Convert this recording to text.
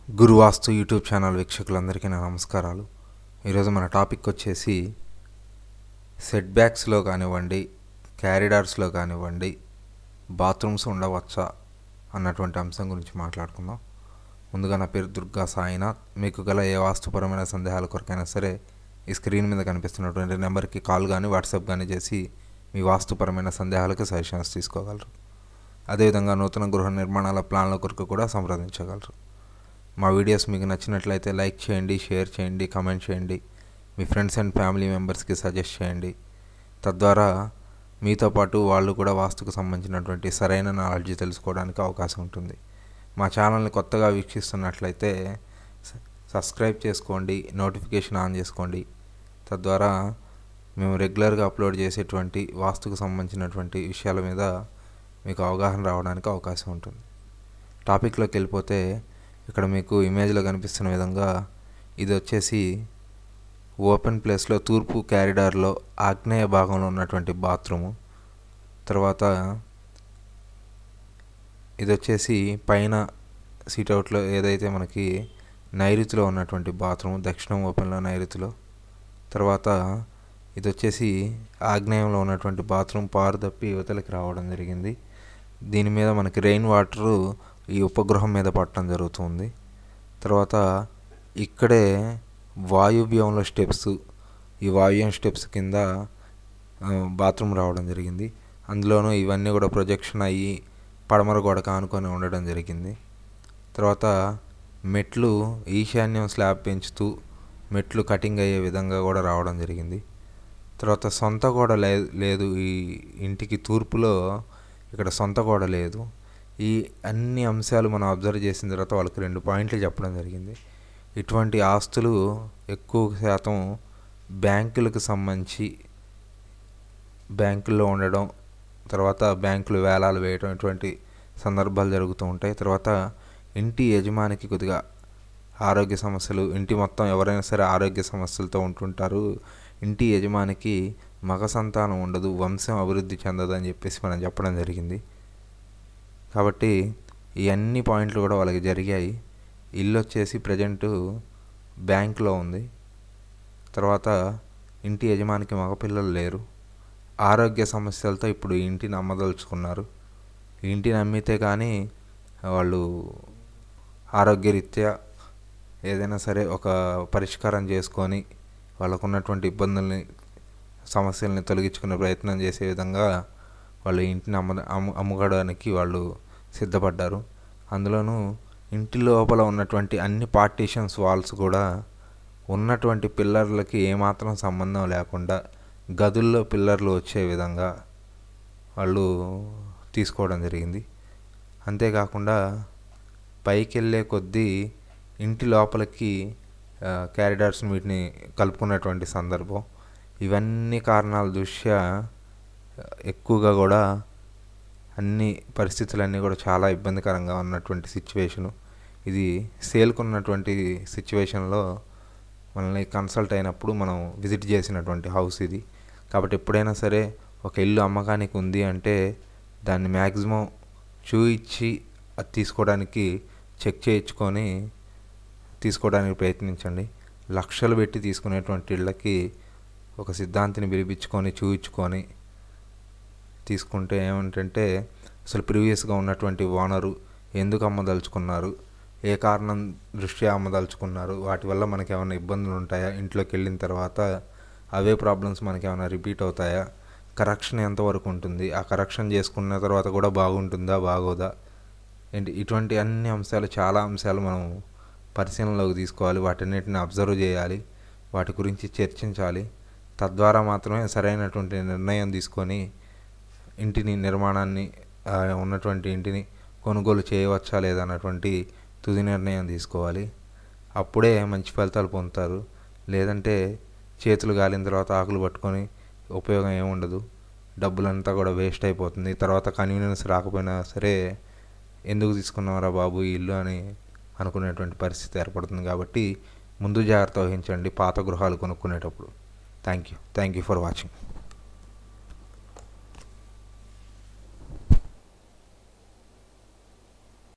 గురువాస్తు YouTube channel వీక్షకులందరికీ నా నమస్కారాలు ఈరోజు మన టాపిక్ వచ్చేసి సెట్ బ్యాక్స్లో కానివ్వండి క్యారిడార్స్లో కానివ్వండి బాత్రూమ్స్ ఉండవచ్చా అన్నటువంటి అంశం గురించి మాట్లాడుకుందాం ముందుగా నా పేరు దుర్గా సాయినాథ్ మీకు గల ఏ వాస్తుపరమైన సందేహాల కొరకైనా సరే ఈ స్క్రీన్ మీద కనిపిస్తున్నటువంటి నెంబర్కి కాల్ కానీ వాట్సాప్ కానీ చేసి మీ వాస్తుపరమైన సందేహాలకు సజెషన్స్ తీసుకోగలరు అదేవిధంగా నూతన గృహ నిర్మాణాల ప్లాన్ల కొరకు కూడా సంప్రదించగలరు మా వీడియోస్ మీకు నచ్చినట్లయితే లైక్ చేయండి షేర్ చేయండి కామెంట్ చేయండి మీ ఫ్రెండ్స్ అండ్ ఫ్యామిలీ మెంబర్స్కి సజెస్ట్ చేయండి తద్వారా మీతో పాటు వాళ్ళు కూడా వాస్తుకు సంబంధించినటువంటి సరైన నాలెడ్జ్ తెలుసుకోవడానికి అవకాశం ఉంటుంది మా ఛానల్ని కొత్తగా వీక్షిస్తున్నట్లయితే స- సబ్స్క్రైబ్ చేసుకోండి నోటిఫికేషన్ ఆన్ చేసుకోండి తద్వారా మేము రెగ్యులర్గా అప్లోడ్ చేసేటువంటి వాస్తుకు సంబంధించినటువంటి విషయాల మీద మీకు అవగాహన రావడానికి అవకాశం ఉంటుంది టాపిక్లోకి వెళ్ళిపోతే ఇక్కడ మీకు ఇమేజ్లో కనిపిస్తున్న విధంగా ఇది వచ్చేసి ఓపెన్ ప్లేస్లో తూర్పు క్యారిడార్లో ఆగ్నేయ భాగంలో ఉన్నటువంటి బాత్రూము తర్వాత ఇది వచ్చేసి పైన సీట్అవుట్లో ఏదైతే మనకి నైరుతిలో ఉన్నటువంటి బాత్రూమ్ దక్షిణం ఓపెన్లో నైరుతిలో తర్వాత ఇది వచ్చేసి ఆగ్నేయంలో ఉన్నటువంటి బాత్రూమ్ పారు తప్పి యువతలకి రావడం జరిగింది దీని మీద మనకి రెయిన్ వాటరు ఈ ఉపగ్రహం మీద పడటం జరుగుతుంది తర్వాత ఇక్కడే వాయువ్యంలో స్టెప్స్ ఈ వాయువ్యం స్టెప్స్ కింద ఆ, బాత్రూమ్ రావడం జరిగింది అందులోనూ ఇవన్నీ కూడా ప్రొజెక్షన్ అయ్యి పడమర గోడకు ఆనుకొని ఉండడం జరిగింది తర్వాత మెట్లు ఈశాన్యం స్లాబ్ పెంచుతూ మెట్లు కటింగ్ అయ్యే విధంగా కూడా రావడం జరిగింది తర్వాత సొంత గోడ లే లేదు ఈ ఇంటికి తూర్పులో ఇక్కడ సొంత గోడ లేదు ఈ అన్ని అంశాలు మనం అబ్జర్వ్ చేసిన తర్వాత వాళ్ళకి రెండు పాయింట్లు చెప్పడం జరిగింది ఇటువంటి ఆస్తులు ఎక్కువ శాతం బ్యాంకులకు సంబంధించి బ్యాంకుల్లో ఉండడం తర్వాత బ్యాంకులు వేలాలు వేయడం ఇటువంటి సందర్భాలు జరుగుతూ ఉంటాయి తర్వాత ఇంటి యజమానికి కొద్దిగా ఆరోగ్య సమస్యలు ఇంటి మొత్తం ఎవరైనా సరే ఆరోగ్య సమస్యలతో ఉంటుంటారు ఇంటి యజమానికి మగ సంతానం ఉండదు వంశం అభివృద్ధి చెందదు అని చెప్పేసి మనం చెప్పడం జరిగింది కాబట్టి ఈ అన్ని పాయింట్లు కూడా వాళ్ళకి జరిగాయి ఇల్లు వచ్చేసి ప్రజెంటు బ్యాంక్లో ఉంది తర్వాత ఇంటి యజమానికి మగపిల్లలు లేరు ఆరోగ్య సమస్యలతో ఇప్పుడు ఈ ఇంటిని అమ్మదలుచుకున్నారు ఈ ఇంటిని అమ్మితే కానీ వాళ్ళు ఆరోగ్యరీత్యా ఏదైనా సరే ఒక పరిష్కారం చేసుకొని వాళ్ళకున్నటువంటి ఇబ్బందుల్ని సమస్యల్ని తొలగించుకునే ప్రయత్నం చేసే విధంగా వాళ్ళు ఈ ఇంటిని అమ్మ అమ్ము అమ్ముకోవడానికి వాళ్ళు సిద్ధపడ్డారు అందులోనూ ఇంటి లోపల ఉన్నటువంటి అన్ని పార్టీషన్స్ వాల్స్ కూడా ఉన్నటువంటి పిల్లర్లకి ఏమాత్రం సంబంధం లేకుండా గదుల్లో పిల్లర్లు వచ్చే విధంగా వాళ్ళు తీసుకోవడం జరిగింది అంతేకాకుండా పైకి వెళ్ళే కొద్దీ ఇంటి లోపలికి క్యారిడార్స్ వీటిని కలుపుకున్నటువంటి సందర్భం ఇవన్నీ కారణాల దృష్ట్యా ఆ, ఎక్కువగా కూడా అన్ని పరిస్థితులన్నీ కూడా చాలా ఇబ్బందికరంగా ఉన్నటువంటి సిచ్యువేషను ఇది సేల్కున్నటువంటి సిచ్యువేషన్లో మనల్ని కన్సల్ట్ అయినప్పుడు మనం విజిట్ చేసినటువంటి హౌస్ ఇది కాబట్టి ఎప్పుడైనా సరే ఒక ఇల్లు అమ్మకానికి ఉంది అంటే దాన్ని మ్యాక్సిమం చూయించి అది తీసుకోవడానికి చెక్ చేయించుకొని తీసుకోవడానికి ప్రయత్నించండి లక్షలు పెట్టి తీసుకునేటువంటి ఇళ్ళకి ఒక సిద్ధాంతిని పిలిపించుకొని చూయించుకొని తీసుకుంటే ఏమంటే అసలు ప్రీవియస్గా ఉన్నటువంటి ఓనరు ఎందుకు అమ్మదలుచుకున్నారు ఏ కారణం దృష్ట్యా అమ్మదలుచుకున్నారు వాటి వల్ల మనకి ఏమైనా ఇబ్బందులు ఉంటాయా ఇంట్లోకి వెళ్ళిన తర్వాత అవే ప్రాబ్లమ్స్ మనకి ఏమైనా రిపీట్ అవుతాయా కరెక్షన్ ఎంతవరకు ఉంటుంది ఆ కరెక్షన్ చేసుకున్న తర్వాత కూడా బాగుంటుందా బాగోదా ఏంటి ఇటువంటి అన్ని అంశాలు చాలా అంశాలు మనం పరిశీలనలోకి తీసుకోవాలి వాటన్నిటిని అబ్జర్వ్ చేయాలి వాటి గురించి చర్చించాలి తద్వారా మాత్రమే సరైనటువంటి నిర్ణయం తీసుకొని ఇంటిని నిర్మాణాన్ని ఆ, ఉన్నటువంటి ఇంటిని కొనుగోలు చేయవచ్చా లేదా అన్నటువంటి తుది నిర్ణయం తీసుకోవాలి అప్పుడే మంచి ఫలితాలు పొందుతారు లేదంటే చేతులు గాలిన తర్వాత ఆకులు పట్టుకొని ఉపయోగం ఏముండదు డబ్బులంతా కూడా వేస్ట్ అయిపోతుంది తర్వాత కన్వీనియన్స్ రాకపోయినా సరే ఎందుకు తీసుకున్నారా బాబు ఈ ఇల్లు అని అనుకునేటువంటి పరిస్థితి ఏర్పడుతుంది కాబట్టి ముందు జాగ్రత్త వహించండి పాత గృహాలు కొనుక్కునేటప్పుడు thank you thank you for watching